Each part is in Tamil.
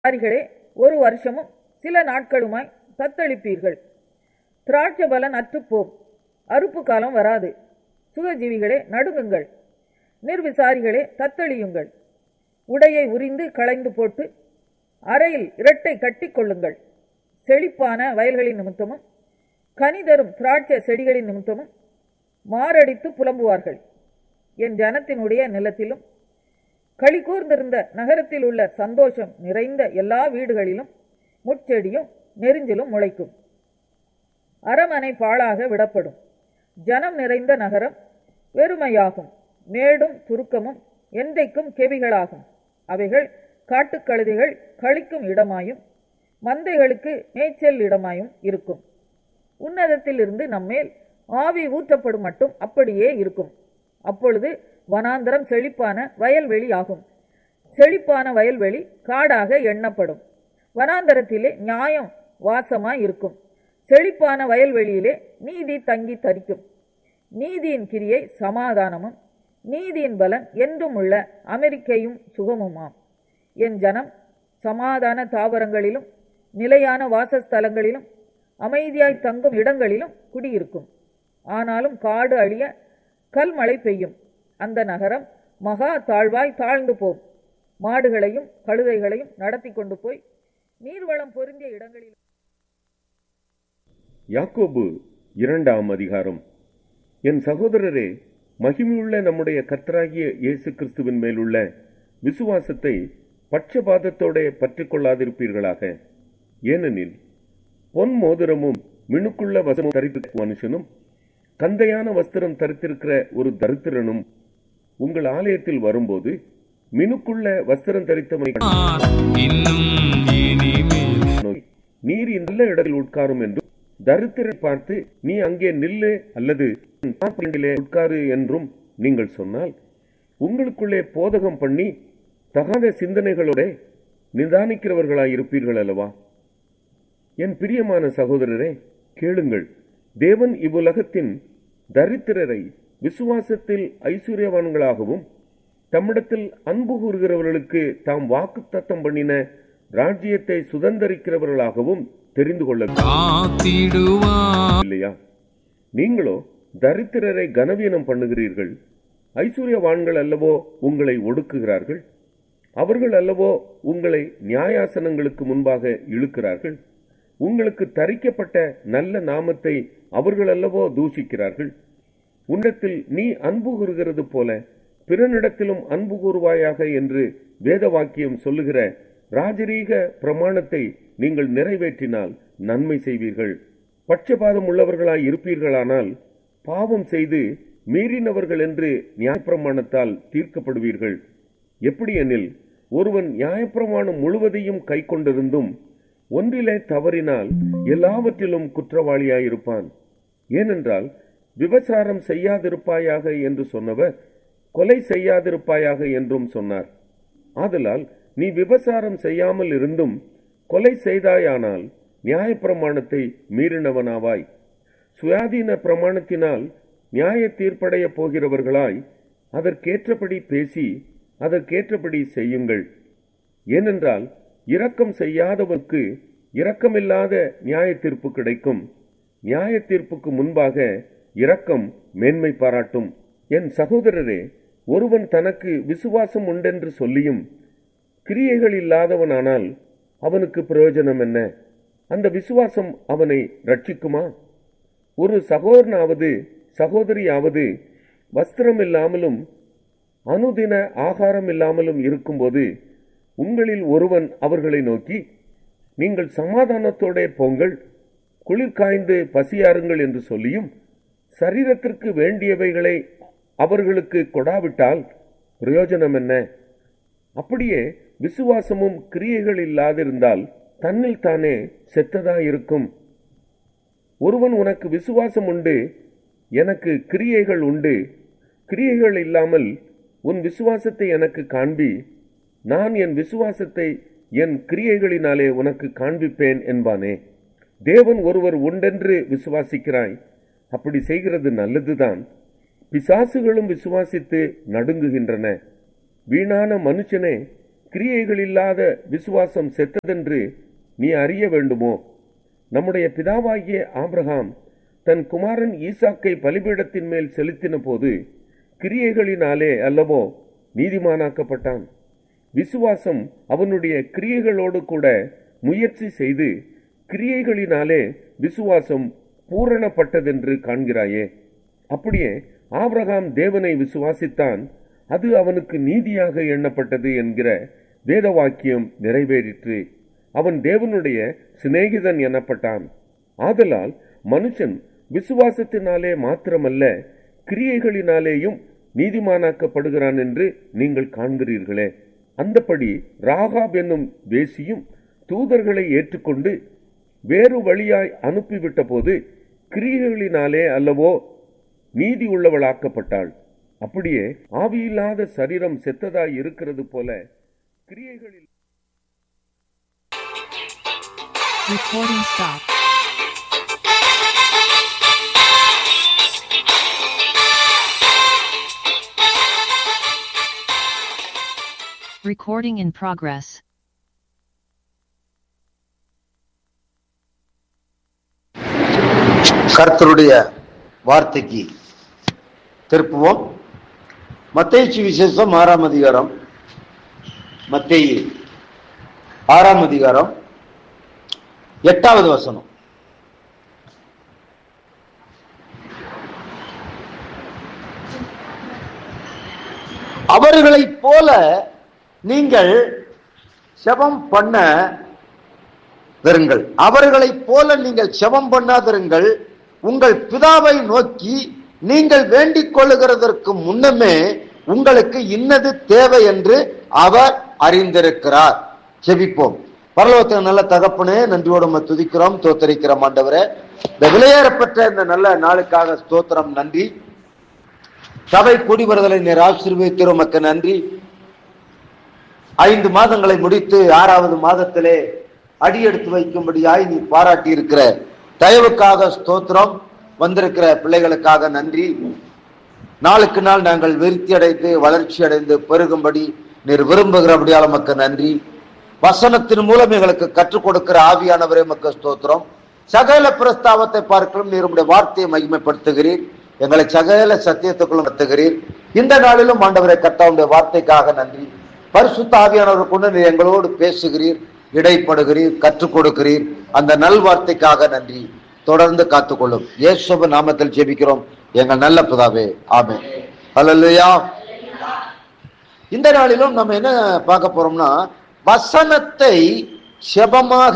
ஆரிகளே ஒரு வருஷமும் சில நாட்களுமாய் தத்தளிப்பீர்கள் திராட்சை பலன் அற்றுப்போம் அறுப்பு காலம் வராது சுகஜீவிகளே நடுங்குங்கள் நிர்விசாரிகளே தத்தளியுங்கள் உடையை உரிந்து களைந்து போட்டு அறையில் இரட்டை கட்டிக் கொள்ளுங்கள் செழிப்பான வயல்களின் நிமித்தமும் கனி தரும் திராட்சை செடிகளின் நிமித்தமும் மாரடித்து புலம்புவார்கள் என் ஜனத்தினுடைய நிலத்திலும் களி கூர்ந்திருந்த நகரத்தில் உள்ள சந்தோஷம் நிறைந்த எல்லா வீடுகளிலும் முட்செடியும் நெரிஞ்சிலும் முளைக்கும் அரமனை பாழாக விடப்படும் ஜனம் நிறைந்த நகரம் வெறுமையாகும் மேடும் துருக்கமும் எந்தைக்கும் கெவிகளாகும் அவைகள் காட்டுக்கழுதைகள் கழிக்கும் இடமாயும் மந்தைகளுக்கு மேய்ச்சல் இடமாயும் இருக்கும் உன்னதத்திலிருந்து நம்மேல் ஆவி ஊற்றப்படும் மட்டும் அப்படியே இருக்கும் அப்பொழுது வனாந்தரம் செழிப்பான வயல்வெளி ஆகும் செழிப்பான வயல்வெளி காடாக எண்ணப்படும் வனாந்தரத்திலே நியாயம் வாசமாய் இருக்கும் செழிப்பான வயல்வெளியிலே நீதி தங்கி தரிக்கும் நீதியின் கிரியை சமாதானமும் நீதியின் பலன் என்றும் உள்ள அமெரிக்கையும் சுகமுமாம் என் ஜனம் சமாதான தாவரங்களிலும் நிலையான வாசஸ்தலங்களிலும் அமைதியாய் தங்கும் இடங்களிலும் குடியிருக்கும் ஆனாலும் காடு அழிய கல்மழை பெய்யும் அந்த நகரம் மகா தாழ்வாய் தாழ்ந்து போம் மாடுகளையும் கழுதைகளையும் நடத்தி கொண்டு போய் நீர்வளம் பொருந்திய இடங்களில் யாக்கோபு இரண்டாம் அதிகாரம் என் சகோதரரே மகிமையுள்ள நம்முடைய கர்த்தராகிய இயேசு கிறிஸ்துவின் மேலுள்ள விசுவாசத்தை பட்சபாதத்தோட பற்றிக் கொள்ளாதிருப்பீர்களாக ஏனெனில் பொன் மோதிரமும் மினுக்குள்ள வசமும் தரித்த மனுஷனும் கந்தையான வஸ்திரம் தரித்திருக்கிற ஒரு தரித்திரனும் உங்கள் ஆலயத்தில் வரும்போது மினுக்குள்ள வஸ்திரம் தரித்தவனை இன்னும் இனிமேல் நோக்கி, நீர் இந்த நல்ல இடத்தில் உட்காரும் என்றும் தரித்திரை பார்த்து நீ அங்கே நில்லு அல்லது பாப்பிலே உட்காரு என்றும் நீங்கள் சொன்னால் உங்களுக்குள்ளே போதகம் பண்ணி தகாத சிந்தனைகளோட நிதானிக்கிறவர்களாய் இருப்பீர்கள் அல்லவா என் பிரியமான சகோதரரே கேளுங்கள் தேவன் இவ்வுலகத்தின் தரித்திரரை விசுவாசத்தில் ஐஸ்வர்யவான்களாகவும் தம்மிடத்தில் அன்பு கூறுகிறவர்களுக்கு தாம் வாக்குத்தத்தம் பண்ணின ராஜ்யத்தை சுதந்தரிக்கிறவர்களாகவும் தெரிந்து கொள்ள காத்திடுவார் இல்லையா நீங்களோ தரித்திரரை கனவீனம் பண்ணுகிறீர்கள் ஐஸ்வர்யவான்கள் அல்லவோ உங்களை ஒடுக்குகிறார்கள் அவர்கள் அல்லவோ உங்களை நியாயாசனங்களுக்கு முன்பாக இழுக்கிறார்கள் உங்களுக்கு தரிக்கப்பட்ட நல்ல நாமத்தை அவர்கள் அல்லவோ தூஷிக்கிறார்கள் உன்னிடத்தில் நீ அன்பு கூறுகிறது போல பிறனிடத்திலும் அன்பு கூறுவாயாக என்று வேத வாக்கியம் சொல்லுகிற ராஜரீக பிரமாணத்தை நீங்கள் நிறைவேற்றினால் நன்மை செய்வீர்கள் பட்சபாதம் உள்ளவர்களாய் இருப்பீர்களானால் பாவம் செய்து மீறினவர்கள் என்று நியாயப்பிரமாணத்தால் தீர்க்கப்படுவீர்கள் எப்படி எனில் ஒருவன் நியாயப்பிரமாணம் முழுவதையும் கை கொண்டிருந்தும் ஒன்றிலே தவறினால் எல்லாவற்றிலும் குற்றவாளியாயிருப்பான் ஏனென்றால் விபச்சாரம் செய்யாதிருப்பாயாக என்று சொன்னவர் கொலை செய்யாதிருப்பாயாக என்றும் சொன்னார் ஆதலால் நீ விபச்சாரம் செய்யாமல் இருந்தும் கொலை செய்தாயானால் நியாயப்பிரமாணத்தை மீறினவனாவாய் சுயாதீன பிரமாணத்தினால் நியாய தீர்ப்படைய போகிறவர்களாய் அதற்கேற்றபடி பேசி அதற்கேற்றபடி செய்யுங்கள் ஏனென்றால் இரக்கம் செய்யாதவனுக்கு இரக்கமில்லாத நியாய தீர்ப்பு கிடைக்கும் நியாய தீர்ப்புக்கு முன்பாக இரக்கம் மேன்மை பாராட்டும் என் சகோதரரே ஒருவன் தனக்கு விசுவாசம் உண்டென்று சொல்லியும் கிரியைகள் இல்லாதவனானால் அவனுக்கு பிரயோஜனம் என்ன அந்த விசுவாசம் அவனை ரட்சிக்குமா ஒரு சகோதரனாவது சகோதரியாவது வஸ்திரம் இல்லாமலும் அனுதின ஆகாரம் இல்லாமலும் இருக்கும்போது உங்களில் ஒருவன் அவர்களை நோக்கி நீங்கள் சமாதானத்தோட போங்கள் குளிர் காய்ந்து பசியாருங்கள் என்று சொல்லியும் சரீரத்திற்கு வேண்டியவைகளை அவர்களுக்கு கொடாவிட்டால் பிரயோஜனம் என்ன அப்படியே விசுவாசமும் கிரியைகள் இல்லாதிருந்தால் தன்னில் தானே செத்ததாயிருக்கும் ஒருவன் உனக்கு விசுவாசம் உண்டு எனக்கு கிரியைகள் உண்டு கிரியைகள் இல்லாமல் உன் விசுவாசத்தை எனக்கு காண்பி நான் என் விசுவாசத்தை என் கிரியைகளினாலே உனக்கு காண்பிப்பேன் என்பானே தேவன் ஒருவர் உண்டென்று விசுவாசிக்கிறாய் அப்படி செய்கிறது நல்லதுதான் பிசாசுகளும் விசுவாசித்து நடுங்குகின்றன வீணான மனுஷனே கிரியைகளில்லாத விசுவாசம் செத்ததென்று நீ அறிய வேண்டுமோ நம்முடைய பிதாவாகிய ஆபிரகாம் தன் குமாரன் ஈசாக்கை பலிபீடத்தின் மேல் செலுத்தின போது கிரியைகளினாலே அல்லவோ நீதிமானாக்கப்பட்டான் விசுவாசம் அவனுடைய கிரியைகளோடு கூட முயற்சி செய்து கிரியைகளினாலே விசுவாசம் பூரணப்பட்டதென்று காண்கிறாயே அப்படியே ஆபிரகாம் தேவனை விசுவாசித்தான் அது அவனுக்கு நீதியாக எண்ணப்பட்டது என்கிற வேத வாக்கியம் நிறைவேறிற்று அவன் தேவனுடைய சிநேகிதன் எனப்பட்டான் ஆதலால் மனுஷன் விசுவாசத்தினாலே மாத்திரமல்ல கிரியைகளினாலேயும் நீதிமானாக்கப்படுகிறான் என்று நீங்கள் காண்கிறீர்களே அந்தப்படி ராகாப் என்னும் வேசியும் தூதர்களை ஏற்றுக்கொண்டு வேறு வழியாய் அனுப்பிவிட்ட போது கிரியைகளினாலே அல்லவோ நீதி உள்ளவளாக்கப்பட்டாள் அப்படியே ஆவியில்லாத சரீரம் செத்ததாய் இருக்கிறது போல கிரியைகளில் Recording stopped. Recording in progress. கர்த்தருடைய வார்த்தைக்கு திருப்புவோம் மத்தேயு விசேஷம் ஆறாம் அதிகாரம் மத்தேயு ஆறாம் அதிகாரம் எட்டாவது வசனம் அவர்களைப் போல நீங்கள் செபம் பண்ண இருங்கள் அவர்களைப் போல நீங்கள் செபம் பண்ணாதிருங்கள் உங்கள் பிதாவை நோக்கி நீங்கள் வேண்டிக் கொள்ளுகிறதற்கு முன்னமே உங்களுக்கு இன்னது தேவை என்று அவர் அறிந்திருக்கிறார் செபிப்போம் பரலோகத்தில் நல்ல தகப்பனே நன்றியோடு உம்மை துதிக்கிறோம் தோத்தரிக்கிறோம் ஆண்டவரே இந்த விலையேறப்பட்ட இந்த நல்ல நாளுக்காக ஸ்தோத்திரம் நன்றி சபை கூடி வருதலை நீர் ஆசீர்வதிக்கிறோம் உமக்கு நன்றி ஐந்து மாதங்களை முடித்து ஆறாவது மாதத்திலே அடியெடுத்து வைக்கும்படியாய் நீ பாராட்டி இருக்கிற தயவுக்காக ஸ்தோத்திரம் வந்திருக்கிற பிள்ளைகளுக்காக நன்றி நாளுக்கு நாள் நாங்கள் விருத்தி அடைந்து வளர்ச்சி அடைந்து பெருகும்படி நீர் விரும்புகிறபடியால் உமக்கு நன்றி வசனத்தின் மூலம் எங்களுக்கு கற்றுக் கொடுக்கிற ஆவியானவரே மக்க ஸ்தோத்திரம் சகல பிரஸ்தாவத்தை பார்க்கலும் நீர் உம்முடைய வார்த்தையை மகிமைப்படுத்துகிறீர் எங்களை சகல சத்தியத்துக்குள்ளும் நடத்துகிறீர் இந்த நாளிலும் ஆண்டவரை கர்த்தாவுடைய வார்த்தைக்காக நன்றி பரிசுத்த ஆவியானவர் கொண்டு நீர் எங்களோடு பேசுகிறீர் இடைப்படுகிறீர் கற்றுக் கொடுக்கிறீர் அந்த நல்வார்த்தைக்காக நன்றி தொடர்ந்து காத்துக்கொள்ளும் இயேசுப நாமத்தில் ஜெபிக்கிறோம் எங்கள் நல்ல பிதாவே ஆமே ஹalleluya இந்த நாளிலும் நம்ம என்ன பார்க்க போறோம்னா வசனத்தை செபமாக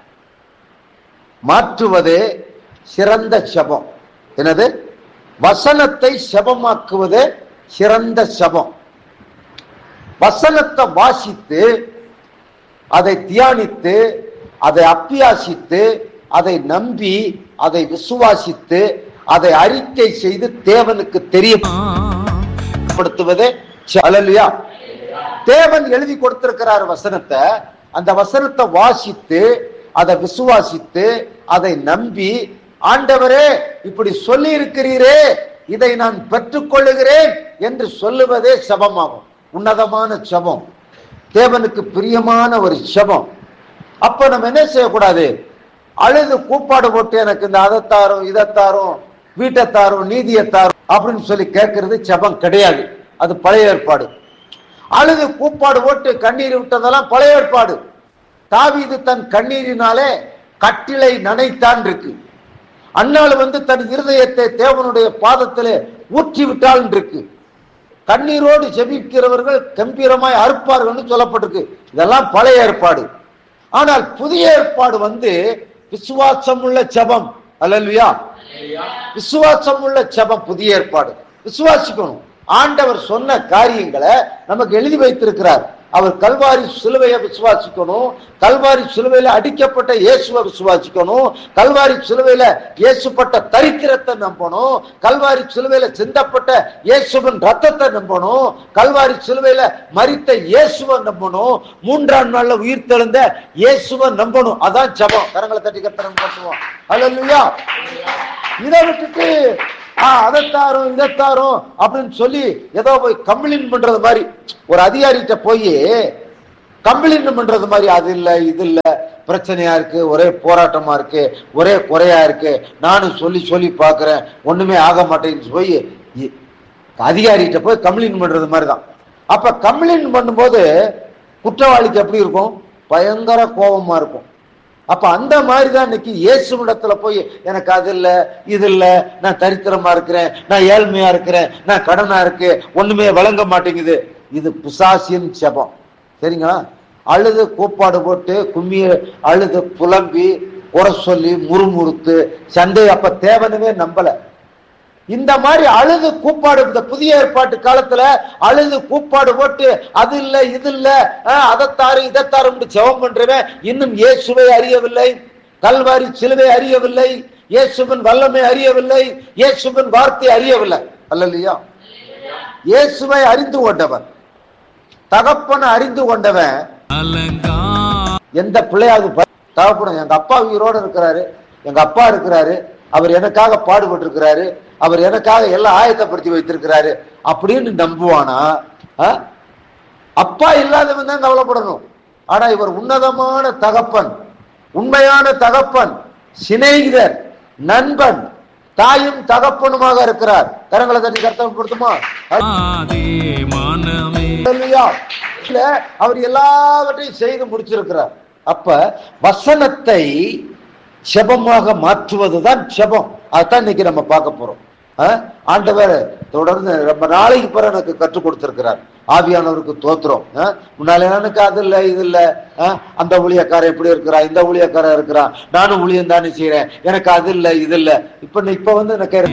மாற்றுவதே சிறந்த செபம் என்னது வசனத்தை செபமாக்குவதே சிறந்த செபம் வசனத்தை வாசித்து அதை தியானித்து அதை அப்பியாசித்து அதை நம்பி அதை விசுவாசித்து அதை அறிக்கை செய்து தேவனுக்கு தெரியப்படுத்துவதே அல்லையா தேவன் எழுதி கொடுத்திருக்கிறார் வசனத்தை அந்த வசனத்தை வாசித்து அதை விசுவாசித்து அதை நம்பி ஆண்டவரே இப்படி சொல்லி இருக்கிறீரே இதை நான் பெற்றுக்கொள்ளுகிறேன் என்று சொல்லுவதே சபமாகும் உன்னதமான சபம் தேவனுக்கு பிரியமான ஒரு சபம் அப்ப நம்ம என்ன செய்யக்கூடாது அழுது கூப்பாடு போட்டு எனக்கு இந்த அதைத்தாரும் இதைத்தாரும் வீட்டைத்தாரும் நீதியத்தாரும் அப்படின்னு சொல்லி கேட்கறது ஜபம் கிடையாது அது பழைய ஏற்பாடு அழுது கூப்பாடு போட்டு கண்ணீர் விட்டதெல்லாம் பழைய ஏற்பாடு தாவீது தன் கண்ணீரினாலே கட்டிலை நனைத்தான் இருக்கு அன்னாள் வந்து தன் இருதயத்தை தேவனுடைய பாதத்திலே ஊற்றி விட்டாள் இருக்கு கண்ணீரோடு ஜெபிக்கிறவர்கள் கம்பீரமாய் அறுப்பார்கள்னு சொல்லப்பட்டிருக்கு இதெல்லாம் பழைய ஏற்பாடு ஆனால் புதிய ஏற்பாடு வந்து விசுவாசம் உள்ள ஜபம் அல்லல்வியா விசுவாசம் உள்ள ஜபம் புதிய ஏற்பாடு விசுவாசிக்கணும் ஆண்டவர் சொன்ன காரியங்களை நமக்கு எழுதி வைத்திருக்கிறார் அவர் கல்வாரி சிலுவையை விசுவாசிக்கணும் கல்வாரி சிலுவையில அடிக்கப்பட்ட இயேசுவை விசுவாசிக்கணும் கல்வாரி சிலுவையில இயேசுப்பட்ட தரித்திரத்தை நம்பணும் கல்வாரி சிலுவையில சிந்தப்பட்ட இயேசுவின் ரத்தத்தை நம்பணும் கல்வாரி சிலுவையில மரித்த இயேசுவை நம்பணும் மூன்றாம் நாள்ல உயிர் தெழுந்த இயேசுவை நம்பணும் அதான் ஜபம் கரங்களை தட்டி கத்தனம் பண்ணுவோம் அல்லா இதை விட்டுட்டு ஆ அதைத்தாரும் இதைத்தாரும் அப்படின்னு சொல்லி ஏதோ போய் கம்ப்ளைண்ட் பண்றது மாதிரி ஒரு அதிகாரிகிட்ட போய் கம்ப்ளைண்ட் பண்றது மாதிரி அது இல்ல இது இல்ல பிரச்சனையா இருக்கு ஒரே போராட்டமா இருக்கு ஒரே குறையா இருக்கு நானும் சொல்லி சொல்லி பாக்குறேன் ஒண்ணுமே ஆக மாட்டேங்குன்னு போய் இ- அதிகாரிகிட்ட போய் கம்ப்ளைண்ட் பண்றது மாதிரி தான் அப்ப கம்ப்ளைண்ட் பண்ணும்போது குற்றவாளிக்கு எப்படி இருக்கும் பயங்கர கோபமா இருக்கும் அப்ப அந்த மாதிரி தான் இன்னைக்கு இயேசுவிடத்துல போய் எனக்கு அது இல்ல இது இல்ல நான் தரித்திரமா இருக்கிறேன் நான் ஏழ்மையா இருக்கிறேன் நான் கடனா இருக்கு ஒண்ணுமே வழங்க மாட்டேங்குது இது பிசாசின் செபம் சரிங்களா அழுது கூப்பாடு போட்டு கும்மிய அழுது புலம்பி குறை சொல்லி முறுமுறுத்து சண்டை அப்ப தேவனவே நம்பல இந்த மாதிரி அழுது கூப்பாடு இந்த புதிய ஏற்பாட்டு காலத்துல அழுது கூப்பாடு போட்டு அது இல்ல இது இல்ல அஹ், அதைத்தாரு இதைத்தாரு ஜெபம் பண்றவன் இன்னும் இயேசுவை அறியவில்லை கல்வாரி சிலுவை அறியவில்லை இயேசுவின் வல்லமை அறியவில்லை இயேசுவின் வார்த்தை அறியவில்லை அல்லையா இயேசுவை அறிந்து கொண்டவன் தகப்பனை அறிந்து கொண்டவன் அலங்கா எந்த பிள்ளையாவது ப- தகப்பனும் எங்க அப்பா உயிரோட இருக்கிறாரு எங்க அப்பா இருக்கிறாரு அவர் எனக்காக பாடுபட்டு இருக்கிறாரு அவர் எனக்காக எல்லாம் ஆயத்தப்படுத்தி வைத்திருக்கிறாரு அப்படின்னு நம்புவானா ஆ? அப்பா இல்லாதவன் தான் கவலைப்படணும் ஆனா இவர் உன்னதமான தகப்பன் உண்மையான தகப்பன் சிநேகிதர் நண்பன் தாயும் தகப்பனுமாக இருக்கிறார் கரங்களை தட்டி கர்த்தப்படுத்துமா ஆதே மனமே இல்லையா இல்ல அவர் எல்லாவற்றையும் செய்து முடிச்சிருக்கிறார் அப்ப வசனத்தை செபமாக மாற்றுவதுதான் செபம் அதான் இன்னைக்கு நம்ம பார்க்க போறோம் ஆ? ஆண்டவர் தொடர்ந்து ரொம்ப நாளைக்கு பிறகு எனக்கு கற்றுக் கொடுத்திருக்கிறார் ஆவியானவருக்கு தோத்துறோம் முன்னால எனக்கு அது இல்ல இது இல்ல ஆ? அந்த ஊழியக்காரன் இப்படி இருக்கிறான் இந்த ஊழியக்காரன் இருக்கிறான் நானும் ஊழியம் தானே செய்யறேன் எனக்கு அது இல்ல இது இல்ல இப்ப இப்ப வந்து எனக்கு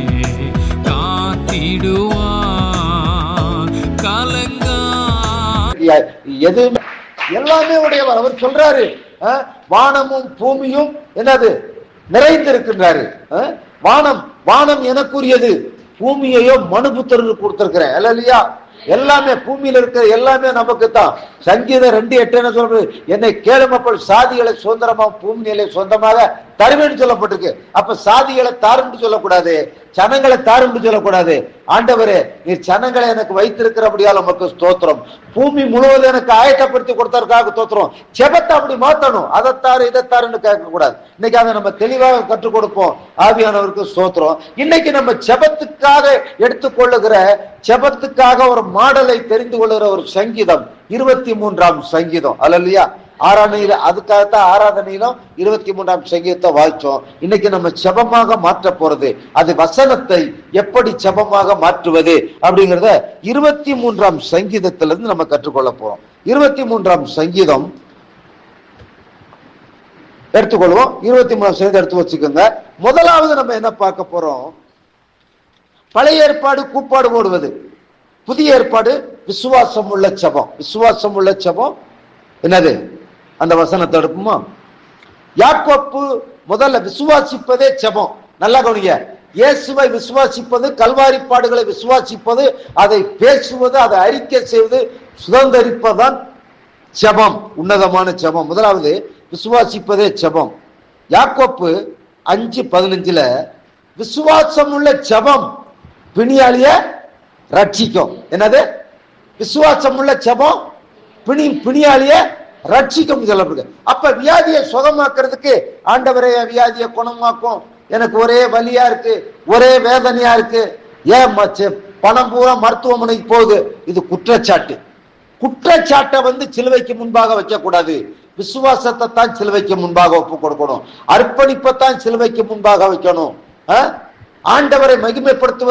காத்திடுவான் கலங்கா எ- எதுவுமே எல்லாமே உடையவர் அவர் சொல்றாரு அஹ், வானமும் பூமியும் என்னது நிறைந்திருக்கின்றாரு அஹ், வானம் வானம் எனக்குரியது பூமியையோ மனுபுத்தருக்கு கொடுத்திருக்கிறேன் இல்ல இல்லையா எல்லாமே பூமியில இருக்கிற எல்லாமே நமக்கு தான் சங்கீதம் ரெண்டு எட்டு என்ன சொல்றது என்னை கேளுமப்பல் சாதிகளை சுதந்திரமா பூமியிலே சொந்தமாக தருவேன்னு சொல்லப்பட்டிருக்கு அப்ப சாதிகளை தாருன்னு சொல்லக்கூடாது சனங்களை தாருன்னு சொல்லக்கூடாது ஆண்டவரே நீர் சனங்களை எனக்கு வைத்திருக்கிறபடியால் உமக்கு ஸ்தோத்திரம் பூமி முழுவதும் எனக்கு ஆயத்தப்படுத்தி கொடுத்ததற்காக தோத்திரம் செபத்தை அப்படி மாத்தணும் அதைத்தாரு இதைத்தாருன்னு கேட்க கூடாது இன்னைக்கு அதை நம்ம தெளிவாக கற்றுக் கொடுப்போம் ஆவியானவருக்கு ஸ்தோத்திரம் இன்னைக்கு நம்ம செபத்துக்காக எடுத்துக்கொள்ளுகிற செபத்துக்காக ஒரு மாடலை தெரிந்து கொள்ளுகிற ஒரு சங்கீதம் இருபத்தி மூன்றாம் சங்கீதம் அல்லையா ஆராதனையில அதுக்காகத்தான் ஆராதனையிலும் இருபத்தி மூன்றாம் சங்கீதத்தை வாய்ச்சோம் இன்னைக்கு நம்ம செபமாக மாற்ற போறது அது வசனத்தை எப்படி செபமாக மாற்றுவது அப்படிங்கறத இருபத்தி மூன்றாம் சங்கீதத்திலிருந்து நம்ம கற்றுக்கொள்ள போறோம் இருபத்தி மூன்றாம் சங்கீதம் எடுத்துக்கொள்வோம் இருபத்தி மூணாம் சங்கீதம் எடுத்து வச்சுக்கோங்க முதலாவது நம்ம என்ன பார்க்க போறோம் பழைய ஏற்பாடு கூப்பாடு போடுவது புதிய ஏற்பாடு விசுவாசம் உள்ள செபம் விசுவாசம் உள்ள செபம் என்னது அந்த வசனத்தை எடுப்போமா யாக்கோப்பு முதல்ல விசுவாசிப்பதே செபம் நல்லா கவனிங்க இயேசுவை விசுவாசிப்பது கல்வாரி பாடுகளை விசுவாசிப்பது அதை பேசுவது அதை அறிக்கை செய்வது சுதந்திரிப்பதுதான் செபம் உன்னதமான செபம் முதலாவது விசுவாசிப்பதே செபம் யாக்கோப்பு அஞ்சு பதினஞ்சுல விசுவாசம் உள்ள செபம் பிணியாளிய ரட்சிக்கும் என்னது விசுவாசம் உள்ள செபம் பிணி பிணியாளிய ரட்சிக்கும் சொல்லப்படுது அப்ப வியாதியை சுகமாக்குறதுக்கு ஆண்டவரே என் வியாதியை குணமாக்கும் எனக்கு ஒரே வலியா இருக்கு ஒரே வேதனையா இருக்கு ஏன் மச்ச- பணம் பூரா மருத்துவமனைக்கு போகுது இது குற்றச்சாட்டு குற்றச்சாட்டை வந்து சிலுவைக்கு முன்பாக வைக்க கூடாது விசுவாசத்தை தான் சிலுவைக்கு முன்பாக ஒப்பு கொடுக்கணும் அர்ப்பணிப்பை தான் சிலுவைக்கு முன்பாக வைக்கணும் ஆ? ஆண்டவரை மகிமைப்படுத்துவது